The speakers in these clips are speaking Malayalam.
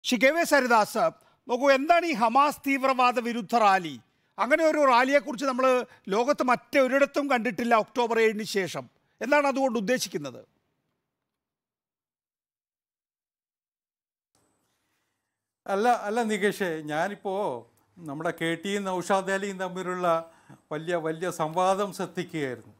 ശ്രീ കെ വി സരിദാസ് നോക്കൂ എന്താണ് ഈ ഹമാസ് തീവ്രവാദ വിരുദ്ധ റാലി അങ്ങനെ ഒരു റാലിയെക്കുറിച്ച് നമ്മൾ ലോകത്ത് മറ്റൊരിടത്തും കണ്ടിട്ടില്ല ഒക്ടോബർ ഏഴിന് ശേഷം എന്താണ് അതുകൊണ്ട് ഉദ്ദേശിക്കുന്നത് അല്ല അല്ല നികേഷേ ഞാനിപ്പോൾ നമ്മുടെ കെ ടിയും നൗഷാദ് അലിയും തമ്മിലുള്ള വലിയ വലിയ സംവാദം ശ്രദ്ധിക്കുകയായിരുന്നു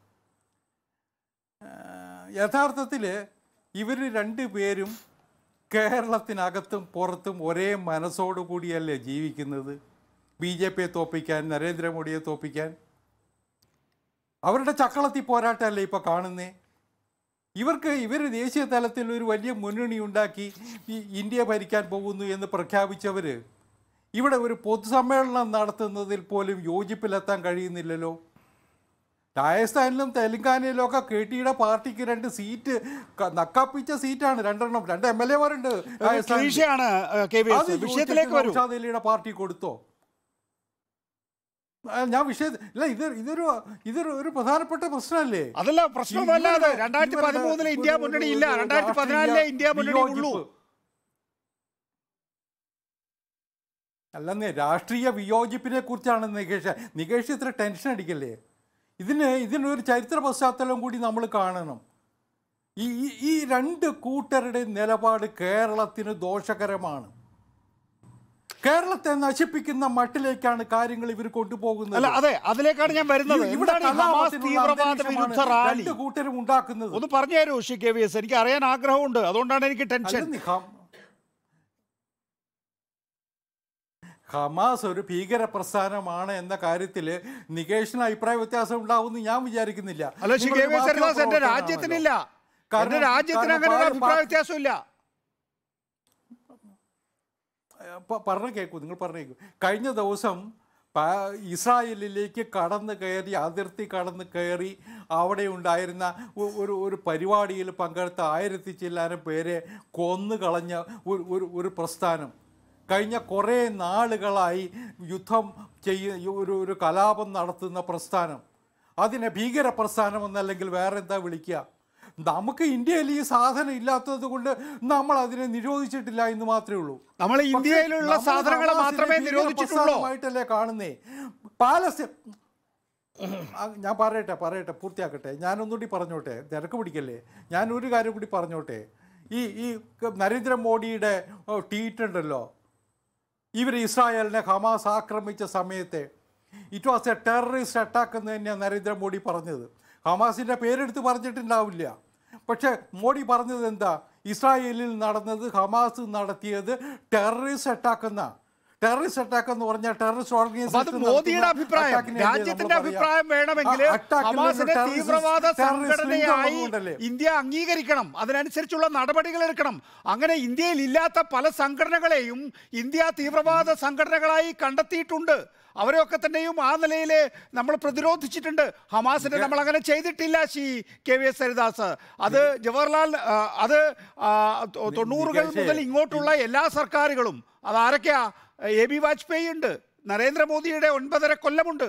യഥാർത്ഥത്തിൽ ഇവർ രണ്ടുപേരും കേരളത്തിനകത്തും പുറത്തും ഒരേ മനസ്സോടു കൂടിയല്ലേ ജീവിക്കുന്നത് ബി ജെ പിയെ തോപ്പിക്കാൻ നരേന്ദ്രമോദിയെ തോപ്പിക്കാൻ അവരുടെ ചക്കളത്തി പോരാട്ടമല്ലേ ഇപ്പോൾ കാണുന്നേ ഇവർക്ക് ഇവർ ദേശീയ തലത്തിൽ ഒരു വലിയ മുന്നണി ഉണ്ടാക്കി ഈ ഇന്ത്യ ഭരിക്കാൻ പോകുന്നു എന്ന് പ്രഖ്യാപിച്ചവർ ഇവിടെ ഒരു പൊതുസമ്മേളനം നടത്തുന്നതിൽ പോലും യോജിപ്പിലെത്താൻ കഴിയുന്നില്ലല്ലോ രാജസ്ഥാനിലും തെലങ്കാനയിലും ഒക്കെ കെ ടിയുടെ പാർട്ടിക്ക് രണ്ട് സീറ്റ് ക- നക്കാപ്പിച്ച സീറ്റാണ് രണ്ടെണ്ണം രണ്ട് എം എൽ എമാരുണ്ട് ക്ലീശയാണ് കെ വി എസ് വിഷയത്തിലേക്ക് വരൂ നൗഷാദ് അലിയുടെ പാർട്ടി കൊടുത്തോ ആ, ഞാൻ വിഷയ ഇല്ല ഇത് ഇതൊരു ഇതൊരു ഒരു പ്രധാനപ്പെട്ട പ്രശ്നമല്ലേ അതല്ല പ്രശ്നമല്ലാതെ ഇവരുടെ- രണ്ടായിരത്തി ഇവരുടെ പതിമൂന്നിലെ ഒരു- ഇന്ത്യ ഒരു- മുന്നണി ഒരു ഇല്ല രണ്ടായിരത്തി പതിനാലിലെ രാഷ്ട്രീയ ഇന്ത്യ മുന്നണി ഉള്ളൂ വിയോജിപ്പ്. അല്ലെന്നേ രാഷ്ട്രീയ വിയോജിപ്പിനെ കുറിച്ചാണ് നികേഷ് നികേഷ് ഇത്ര ടെൻഷൻ അടിക്കല്ലേ ഇതിന് ഇതിനൊരു ചരിത്ര പശ്ചാത്തലം കൂടി നമ്മൾ കാണണം ഈ ഈ- ഈ രണ്ട് കൂട്ടരുടെ നിലപാട് കേരളത്തിന് ദോഷകരമാണ് കേരളത്തെ നശിപ്പിക്കുന്ന മട്ടിലേക്കാണ് കാര്യങ്ങൾ ഇവർ കൊണ്ടുപോകുന്നത് അല്ല അതെ അതിലേക്കാണ് ഞാൻ വരുന്നത് ഇവിടെ എന്താണ് ഈ ഹമാസ് കലാപത്തിനുള്ള തീവ്രവാദ അന്തരീക്ഷമാണ് വിരുദ്ധ റാലി രണ്ട് കൂട്ടരും ഉണ്ടാക്കുന്നത് ഒന്ന് പറഞ്ഞു തരൂ ശ്രീ കെ വി എസ് എനിക്ക് അറിയാൻ ആഗ്രഹമുണ്ട് അതുകൊണ്ടാണ് എനിക്ക് ടെൻഷൻ അല്ലെന്നേ, ഹം- ഹമാസ് ഒരു ഭീകര പ്രസ്ഥാനമാണ് എന്ന കാര്യത്തിൽ നികേഷിന് അഭിപ്രായ വ്യത്യാസം ഉണ്ടാവുമെന്ന് ഞാൻ വിചാരിക്കുന്നില്ല അല്ല ശ്രീ കെ നിങ്ങളൊരു വി സരിദാസ് എന്റെ മാധ്യമപ്രവർത്തകനാണല്ലോ. രാജ്യത്തിനില്ല കാരണം- എന്റെ രാജ്യത്തിന് കാരണം അങ്ങനെ ഒരു പാ- അഭിപ്രായ പാ- വ്യത്യാസമില്ല പ- പറഞ്ഞു കേൾക്കൂ നിങ്ങൾ പറഞ്ഞു കേൾക്കൂ കഴിഞ്ഞ ദിവസം പാ- ഇസ്രായേലിലേക്ക് കടന്നു കയറി അതിർത്തി കടന്നു കയറി അവിടെ ഉണ്ടായിരുന്ന ഒ- ഒരു ഒരു പരിപാടിയിൽ പങ്കെടുത്ത ആയിരത്തി ചില്ലാനം പേരെ കൊന്നു കളഞ്ഞ ഒരു ഒരു ഒരു പ്രസ്ഥാനം കഴിഞ്ഞ കുറേ നാളുകളായി യുദ്ധം ചെയ്യ ഒരു ഒരു കലാപം നടത്തുന്ന പ്രസ്ഥാനം അതിനെ ഭീകര പ്രസ്ഥാനം എന്നല്ലെങ്കിൽ വേറെ എന്താ വിളിക്കുക നമുക്ക് ഇന്ത്യയിൽ ഈ സാധനം ഇല്ലാത്തത് കൊണ്ട് നമ്മൾ അതിനെ നിരോധിച്ചിട്ടില്ല എന്ന് മാത്രമേ ഉള്ളൂ നമ്മൾ ഇന്ത്യയിലുള്ള പക്ഷേ സാധനങ്ങൾ നമ്മൾ മാത്രമേ ഹമാസിനെ നിരോധിച്ചിട്ടുള്ളൂ ഭീകരപ്രസ്ഥാനമായിട്ടല്ലേ കാണുന്നേ പാലസ്തീൻ ആ, ഞാൻ പറയട്ടെ പറയട്ടെ പൂർത്തിയാക്കട്ടെ ഞാനൊന്നുകൂടി പറഞ്ഞോട്ടെ തിരക്ക് പിടിക്കല്ലേ ഞാൻ ഒരു കാര്യം കൂടി പറഞ്ഞോട്ടെ ഈ ഈ നരേന്ദ്രമോദിയുടെ ഓ, ട്വീറ്റ് ഉണ്ടല്ലോ ഇവർ ഇസ്രായേലിനെ ഹമാസ് ആക്രമിച്ച സമയത്തെ it was a terrorist attack എന്ന് തന്നെയാണ് നരേന്ദ്രമോദി പറഞ്ഞത് ഹമാസിൻ്റെ പേരെടുത്ത് പറഞ്ഞിട്ടുണ്ടാവില്ല പക്ഷേ മോഡി പറഞ്ഞത് എന്താ ഇസ്രായേലിൽ നടന്നത് ഹമാസ് നടത്തിയത് ടെററിസ്റ്റ് അറ്റാക്ക് എന്നാ ടെററിസ്റ്റ് അറ്റാക്ക് എന്ന് പറഞ്ഞാൽ ടെററിസ്റ്റ് അപ്പൊ അത് ഓർഗനൈസേഷൻ മോദിയുടെ അഭിപ്രായം രാജ്യത്തിന്റെ അഭിപ്രായം വേണമെങ്കിൽ ഹമാസിനെ തീവ്രവാദ സംഘടനയായി ഇന്ത്യ അംഗീകരിക്കണം അതിനനുസരിച്ചുള്ള നടപടികൾ എടുക്കണം അങ്ങനെ ഇന്ത്യയിൽ ഇല്ലാത്ത പല സംഘടനകളെയും ഇന്ത്യ തീവ്രവാദ സംഘടനകളായി കണ്ടെത്തിയിട്ടുണ്ട് അവരെയൊക്കെ തന്നെയും ആ നിലയിൽ നമ്മൾ പ്രതിരോധിച്ചിട്ടുണ്ട് ഹമാസിനെ നമ്മൾ അങ്ങനെ ചെയ്തിട്ടില്ല Shri K V S Haridas അത് ജവഹർലാൽ ആ, അത് ആ, തൊ- തൊണ്ണൂറുകൾ നികേഷേ, മുതൽ ഇങ്ങോട്ടുള്ള എല്ലാ സർക്കാരുകളും അത് ആരൊക്കെയാ എ ബി വാജ്പേയി ഉണ്ട് നരേന്ദ്രമോദിയുടെ ഒൻപതര കൊല്ലമുണ്ട്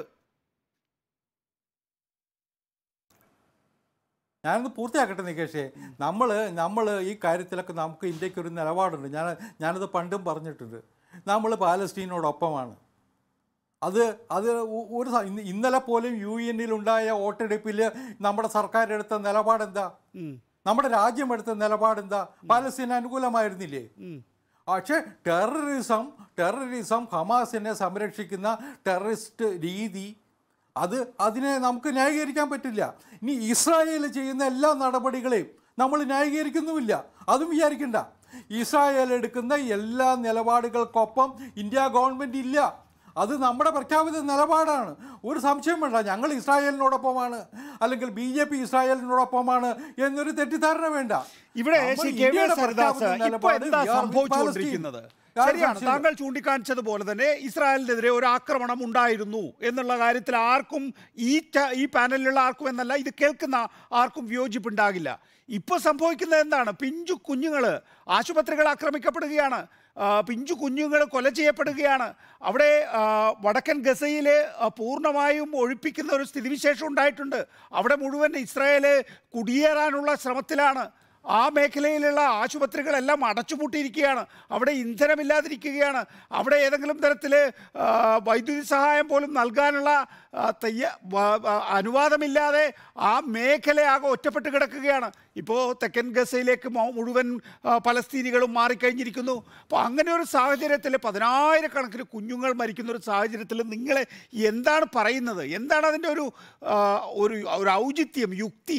ഞാനൊന്ന് പൂർത്തിയാക്കട്ടെ നികേഷേ നമ്മൾ നമ്മൾ ഈ കാര്യത്തിലൊക്കെ നമുക്ക് ഇന്ത്യക്ക് ഒരു നിലപാടുണ്ട് ഞാൻ ഞാനത് പണ്ടും പറഞ്ഞിട്ടുണ്ട് നമ്മൾ പാലസ്തീനോടൊപ്പമാണ് അത് അത് ഒ- ഒരു സ- ഇന്ന് ഇന്നലെ പോലും യു എന്നിൽ ഉണ്ടായ വോട്ടെടുപ്പിൽ നമ്മുടെ സർക്കാർ എടുത്ത നിലപാടെന്താ നമ്മുടെ രാജ്യം എടുത്ത നിലപാടെന്താ പാലസ്തീന് അനുകൂലമായിരുന്നില്ലേ പക്ഷേ ടെററിസം ടെററിസം ഹമാസിനെ സംരക്ഷിക്കുന്ന ടെററിസ്റ്റ് രീതി അത് അതിനെ നമുക്ക് ന്യായീകരിക്കാൻ പറ്റില്ല ഇനി ഇസ്രായേൽ ചെയ്യുന്ന എല്ലാ നടപടികളെയും നമ്മൾ ന്യായീകരിക്കുന്നുമില്ല അതും വിചാരിക്കണ്ട ഇസ്രായേൽ എടുക്കുന്ന എല്ലാ നിലപാടുകൾക്കൊപ്പം ഇന്ത്യ ഗവൺമെൻറ് ഇല്ല അത് നമ്മുടെ പ്രഖ്യാപിത നിലപാടാണ് ഒരു സംശയം വേണ്ട ഞങ്ങൾ ഇസ്രായേലിനോടൊപ്പമാണ് അല്ലെങ്കിൽ ബി ജെ പി ഇസ്രായേലിനോടൊപ്പമാണ് എന്നൊരു തെറ്റിദ്ധാരണ വേണ്ട ഇവിടെ നമ്മൾ ശ്രീ കെ വി ഇന്ത്യയുടെ എസ് ഹരിദാസ് പ്രഖ്യാപിത ഇപ്പൊ നിലപാട് എന്താ we are with സംഭവിച്ചുകൊണ്ടിരിക്കുന്നത് Palestine. യാതൊരു ശരിയാണ് സംശയമില്ല. താങ്കൾ ചൂണ്ടിക്കാണിച്ചതുപോലെ തന്നെ ഇസ്രായേലിനെതിരെ ഒരു ആക്രമണം ഉണ്ടായിരുന്നു എന്നുള്ള കാര്യത്തിൽ ആർക്കും ഈ ച- ഈ പാനലിലുള്ള ആർക്കും എന്നല്ല ഇത് കേൾക്കുന്ന ആർക്കും വിയോജിപ്പുണ്ടാകില്ല ഇപ്പോൾ സംഭവിക്കുന്നത് എന്താണ് പിഞ്ചു കുഞ്ഞുങ്ങൾ ആശുപത്രികൾ ആക്രമിക്കപ്പെടുകയാണ് ആ, പിഞ്ചു കുഞ്ഞുങ്ങൾ കൊല ചെയ്യപ്പെടുകയാണ് അവിടെ ആ, വടക്കൻ ഗസയിൽ പൂർണ്ണമായും ഒഴിപ്പിക്കുന്ന ഒരു സ്ഥിതിവിശേഷം ഉണ്ടായിട്ടുണ്ട് അവിടെ മുഴുവൻ ഇസ്രായേൽ കുടിയേറാനുള്ള ശ്രമത്തിലാണ് ആ മേഖലയിലുള്ള ആശുപത്രികളെല്ലാം അടച്ചുപൂട്ടിയിരിക്കുകയാണ് അവിടെ ഇന്ധനമില്ലാതിരിക്കുകയാണ് അവിടെ ഏതെങ്കിലും തരത്തിൽ വൈദ്യുതി സഹായം പോലും നൽകാനുള്ള ആ, തയ്യ വ- വ- അനുവാദമില്ലാതെ ആ മേഖലയാകെ ഒറ്റപ്പെട്ട് കിടക്കുകയാണ് ഇപ്പോൾ തെക്കൻ ഗസയിലേക്ക് മൊ- മുഴുവൻ ആ, പലസ്തീനികളും മാറിക്കഴിഞ്ഞിരിക്കുന്നു അപ്പോൾ അങ്ങനെ ഒരു സാഹചര്യത്തിൽ പതിനായിരക്കണക്കിന് കുഞ്ഞുങ്ങൾ മരിക്കുന്ന ഒരു സാഹചര്യത്തിൽ നിങ്ങൾ എന്താണ് പറയുന്നത് എന്താണ് അതിൻ്റെ ഒരു ആ, ഒരു ഒരു ഔചിത്യം യുക്തി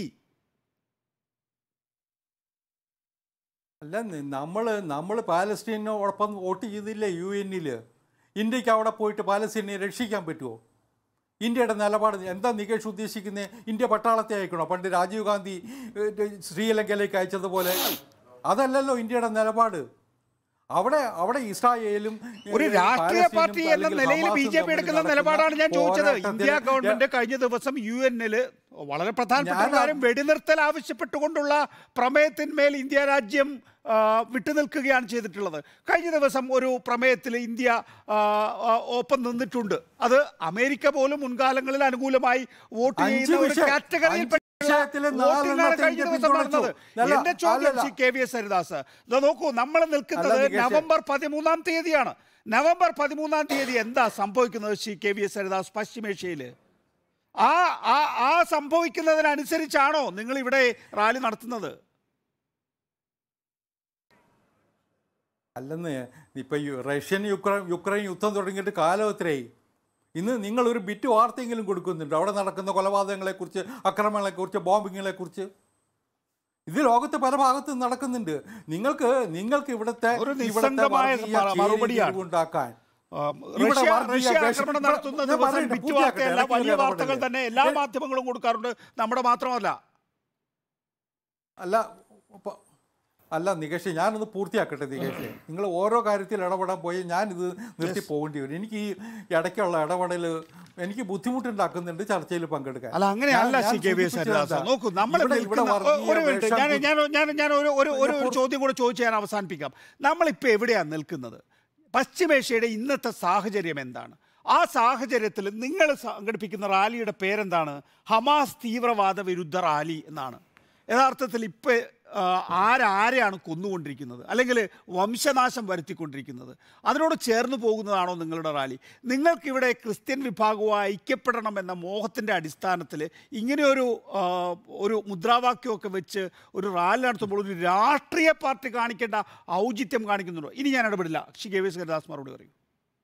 അല്ല നമ്മൾ നമ്മൾ പാലസ്തീനോടൊപ്പം വോട്ട് ചെയ്തില്ലേ യു എന്നിൽ ഇന്ത്യക്ക് അവിടെ പോയിട്ട് പാലസ്തീനെ രക്ഷിക്കാൻ പറ്റുമോ ഇന്ത്യയുടെ നിലപാട് എന്താ നികേഷ് ഉദ്ദേശിക്കുന്നത് ഇന്ത്യ പട്ടാളത്തെ അയക്കണോ പണ്ട് രാജീവ് ഗാന്ധി ഏഹ്, ശ്രീലങ്കയിലേക്ക് അയച്ചതുപോലെ അതല്ലല്ലോ ഇന്ത്യയുടെ നിലപാട് അവിടെ അവിടെ ഇസ്രായേലും ഒരു ഏഹ്, രാഷ്ട്രീയ പാലസ്തീനും പാർട്ടി എന്ന അല്ലെങ്കിൽ നിലയിൽ ബി ഹമാസും ജെ പി തമ്മിൽ എടുക്കുന്ന നടക്കുന്ന നിലപാടാണ് ഞാൻ ചോദിച്ചത് പോരാട്ടത്തിൽ ഇന്ത്യ ഗവൺമെന്റ് കഴിഞ്ഞ ദിവസം യു എന്നിൽ വളരെ പ്രധാനപ്പെട്ട ഒരു ഞാൻ- കാര്യം വെടിനിർത്തൽ ആവശ്യപ്പെട്ടുകൊണ്ടുള്ള പ്രമേയത്തിന്മേൽ ഇന്ത്യ രാജ്യം ആ, വിട്ടുനിൽക്കുകയാണ് ചെയ്തിട്ടുള്ളത് കഴിഞ്ഞ ദിവസം ഒരു പ്രമേയത്തിൽ ഇന്ത്യ ആ, ആ, ഒപ്പം നിന്നിട്ടുണ്ട് അത് അമേരിക്ക പോലും മുൻകാലങ്ങളിൽ അനുകൂലമായി വോട്ട് അഞ്ച് ചെയ്യുന്ന ഒരു വിഷയം- കാറ്റഗറിയിൽ അഞ്ച് വിഷയത്തില് നാലെണ്ണത്തെ കഴിഞ്ഞ ഇന്ത്യ ദിവസം പിന്തുണച്ചു. നടന്നത് അല്ല, എന്റെ ചോദ്യം അല്ലല്ല. Shri K V S Haridas ഇത് നോക്കൂ നമ്മൾ നിൽക്കുന്നത് അല്ല, നികേഷേ. നവംബർ പതിമൂന്നാം തീയതിയാണ് നവംബർ പതിമൂന്നാം തീയതി എന്താ സംഭവിക്കുന്നത് Shri K V S Haridas പശ്ചിമേഷ്യയിൽ ആ ആ ആ സംഭവിക്കുന്നതിനനുസരിച്ചാണോ നിങ്ങൾ ഇവിടെ റാലി നടത്തുന്നത് അല്ലെന്ന് ഇപ്പം യു- റഷ്യൻ യുക്രൈൻ യുക്രൈൻ യുദ്ധം തുടങ്ങിയിട്ട് കാലം എത്രയായി ഇന്ന് നിങ്ങൾ ഒരു ബിറ്റ് വാർത്തയെങ്കിലും കൊടുക്കുന്നുണ്ട് അവിടെ നടക്കുന്ന കൊലപാതകങ്ങളെക്കുറിച്ച് അക്രമങ്ങളെക്കുറിച്ച് ബോംബിങ്ങുകളെക്കുറിച്ച് ഇത് ലോകത്ത് പല ഭാഗത്തും നടക്കുന്നുണ്ട് നിങ്ങൾക്ക് നിങ്ങൾക്ക് ഇവിടുത്തെ ഒരു ഇവിടുത്തെ നിസ്സംഗമായ വർഗീയ മ- മറുപടിയാണ്. ചേരിതിരിവ് ഉണ്ടാക്കാൻ ആ, ഇവിടെ റഷ്യ വർഗീയ റഷ്യ വിഷം- ആക്രമണം നടത്തുന്ന ഞാൻ ദിവസം പറയട്ടെ, ബിറ്റ് പൂർത്തിയാക്കട്ടെ, വാർത്തയല്ല ഇടയ്ക്ക് വലിയ ഒരു വാർത്തകൾ ഇടപെടൽ. തന്നെ എല്ലാ ഏ, മാധ്യമങ്ങളും കൊടുക്കാറുണ്ട് നമ്മുടെ മാത്രമല്ല അല്ല ഇപ്പൊ- അല്ല നികേഷ് ഞാനൊന്ന് പൂർത്തിയാക്കട്ടെ നികേഷ് നിങ്ങൾ ഓരോ കാര്യത്തിൽ ഇടപെടാൻ പോയി ഞാനിത് നിർത്തി പോകേണ്ടി വരും എനിക്ക് ഈ ഇടയ്ക്കുള്ള ഇടപെടൽ എനിക്ക് ബുദ്ധിമുട്ടുണ്ടാക്കുന്നുണ്ട് ചർച്ചയിൽ പങ്കെടുക്കാൻ അല്ല അങ്ങനെയല്ല ഞാൻ- ഞാൻ സി കെ വി എസ് സൂചിപ്പിച്ചത് ഹരിദാസ് എന്താ? നോക്കൂ നമ്മൾ ഇവിടെ- ഇവിടെ നിൽക്കുന്ന വർഗീയ ഒരു മിനിറ്റ് വേഷം ഞാൻ ഞാൻ ഞാൻ ഞാൻ ഒരു ഒരു ഒരു ഇതിനെ ചോദ്യം കൂടെ ചോദിച്ച് ഞാൻ അവസാനിപ്പിക്കാം നമ്മളിപ്പോൾ എവിടെയാണ് നിൽക്കുന്നത് പശ്ചിമേഷ്യയുടെ ഇന്നത്തെ സാഹചര്യം എന്താണ് ആ സാഹചര്യത്തിൽ നിങ്ങൾ സംഘടിപ്പിക്കുന്ന റാലിയുടെ പേരെന്താണ് ഹമാസ് തീവ്രവാദ വിരുദ്ധ റാലി എന്നാണ് യഥാർത്ഥത്തിൽ ഇപ്പോൾ ആരാരെയാണ് കൊന്നുകൊണ്ടിരിക്കുന്നത് അല്ലെങ്കിൽ വംശനാശം വരുത്തിക്കൊണ്ടിരിക്കുന്നത് അതിനോട് ചേർന്ന് പോകുന്നതാണോ നിങ്ങളുടെ റാലി നിങ്ങൾക്കിവിടെ ക്രിസ്ത്യൻ വിഭാഗവുമായി ഐക്യപ്പെടണം എന്ന മോഹത്തിൻ്റെ അടിസ്ഥാനത്തിൽ ഇങ്ങനെയൊരു ആ, ഒരു മുദ്രാവാക്യമൊക്കെ വെച്ച് ഒരു റാലി നടത്തുമ്പോൾ ഒരു രാഷ്ട്രീയ പാർട്ടി കാണിക്കേണ്ട ഔചിത്യം കാണിക്കുന്നുണ്ടോ ഇനി ഞാൻ ഇടപെടില്ല Shri K V S Haridas മറുപടി പറയും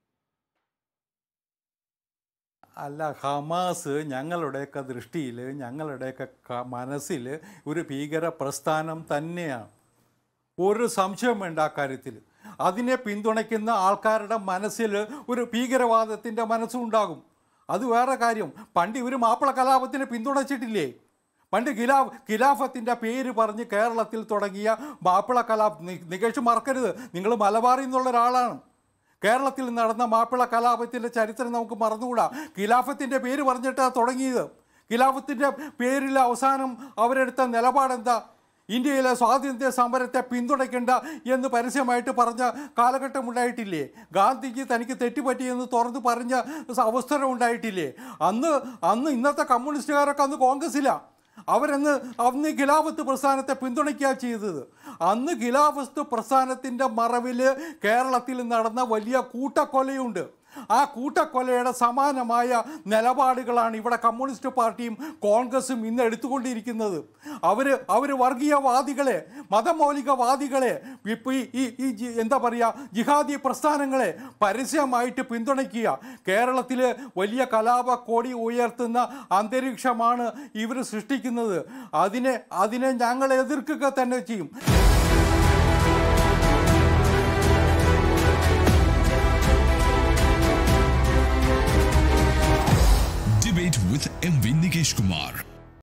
അല്ല ഹമാസ് ഞങ്ങളുടെയൊക്കെ ദൃഷ്ടിയിൽ ഞങ്ങളുടെയൊക്കെ ക- മനസ്സിൽ ഒരു ഭീകര പ്രസ്ഥാനം തന്നെയാണ് ഒരു സംശയം വേണ്ട ആ കാര്യത്തിൽ അതിനെ പിന്തുണയ്ക്കുന്ന ആൾക്കാരുടെ മനസ്സിൽ ഒരു ഭീകരവാദത്തിൻ്റെ മനസ്സുണ്ടാകും അത് വേറെ കാര്യം പണ്ട് ഇവർ മാപ്പിള കലാപത്തിനെ പിന്തുണച്ചിട്ടില്ലേ പണ്ട് ഖിലാഫ് ഖിലാഫത്തിൻ്റെ പേര് പറഞ്ഞ് കേരളത്തിൽ തുടങ്ങിയ മാപ്പിള കലാപ് നി- നികേഷ് മറക്കരുത് നിങ്ങൾ മലബാറിൽ നിന്നുള്ള ഒരാളാണ് കേരളത്തിൽ നടന്ന മാപ്പിള കലാപത്തിൻ്റെ ചരിത്രം നമുക്ക് മറന്നുകൂടാ ഖിലാഫത്തിൻ്റെ പേര് പറഞ്ഞിട്ടാണ് തുടങ്ങിയത് ഖിലാഫത്തിൻ്റെ പേരിൽ അവസാനം അവരെടുത്ത നിലപാടെന്താ ഇന്ത്യയിലെ സ്വാതന്ത്ര്യ സമരത്തെ പിന്തുണയ്ക്കേണ്ട എന്ന് പരസ്യമായിട്ട് പറഞ്ഞ കാലഘട്ടം ഉണ്ടായിട്ടില്ലേ ഗാന്ധിജി തനിക്ക് തെറ്റുപറ്റിയെന്ന് തുറന്ന് പറഞ്ഞ അവസരം ഉണ്ടായിട്ടില്ലേ അന്ന് അന്ന് ഇന്നത്തെ കമ്മ്യൂണിസ്റ്റുകാരൊക്കെ അന്ന് കോൺഗ്രസ്സിലാണ് അവരന്ന് അന്ന് ഖിലാഫത്ത് പ്രസ്ഥാനത്തെ പിന്തുണയ്ക്കുക ചെയ്തത് അന്ന് ഖിലാഫത്ത് പ്രസ്ഥാനത്തിൻ്റെ മറവിൽ കേരളത്തിൽ നടന്ന വലിയ കൂട്ടക്കൊലയുണ്ട് ആ കൂട്ടക്കൊലയുടെ സമാനമായ നിലപാടുകളാണ് ഇവിടെ കമ്മ്യൂണിസ്റ്റ് പാർട്ടിയും കോൺഗ്രസും ഇന്ന് എടുത്തുകൊണ്ടിരിക്കുന്നത് അവർ അവർ വർഗീയവാദികളെ മതമൗലികവാദികളെ ഇപ്പോൾ ഈ ഈ ഈ ജി- എന്താ പറയുക ജിഹാദി പ്രസ്ഥാനങ്ങളെ പരസ്യമായിട്ട് പിന്തുണയ്ക്കുക കേരളത്തിൽ വലിയ കലാപ കോടി ഉയർത്തുന്ന അന്തരീക്ഷമാണ് ഇവർ സൃഷ്ടിക്കുന്നത് അതിനെ അതിനെ ഞങ്ങൾ എതിർക്കുക തന്നെ ചെയ്യും